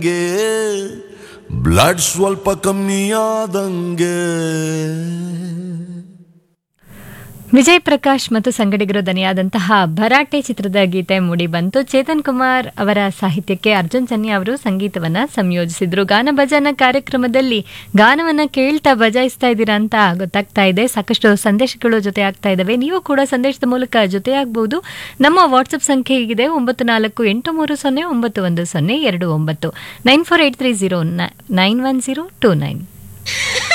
ಗೆ ಬ್ಲಡ್ ಸ್ವಲ್ಪ ಕಮ್ಮಿಯಾದಂಗೆ ವಿಜಯ್ ಪ್ರಕಾಶ್ ಮತ್ತು ಸಂಗಡಿಗರು ದನಿಯಾದಂತಹ ಭರಾಟೆ ಚಿತ್ರದ ಗೀತೆ ಮೂಡಿ ಬಂತು ಚೇತನ್ ಕುಮಾರ್ ಅವರ ಸಾಹಿತ್ಯಕ್ಕೆ ಅರ್ಜುನ್ ಚನ್ನಿ ಅವರು ಸಂಗೀತವನ್ನ ಸಂಯೋಜಿಸಿದ್ರು ಗಾನ ಭಜನ ಕಾರ್ಯಕ್ರಮದಲ್ಲಿ ಗಾನವನ್ನ ಕೇಳ್ತಾ ಬಜಾಯಿಸ್ತಾ ಇದ್ದೀರಾ ಅಂತ ಗೊತ್ತಾಗ್ತಾ ಇದೆ ಸಾಕಷ್ಟು ಸಂದೇಶಗಳು ಜೊತೆ ಆಗ್ತಾ ಇದಾವೆ ನೀವು ಕೂಡ ಸಂದೇಶದ ಮೂಲಕ ಜೊತೆಯಾಗಬಹುದು ನಮ್ಮ ವಾಟ್ಸ್ಆಪ್ ಸಂಖ್ಯೆ ಹೀಗಿದೆ ಒಂಬತ್ತು ನಾಲ್ಕು ಎಂಟು ಮೂರು ಸೊನ್ನೆ ಒಂಬತ್ತು ಒಂದು ಸೊನ್ನೆ ಎರಡು ಒಂಬತ್ತು nine four eight three zero nine one zero two nine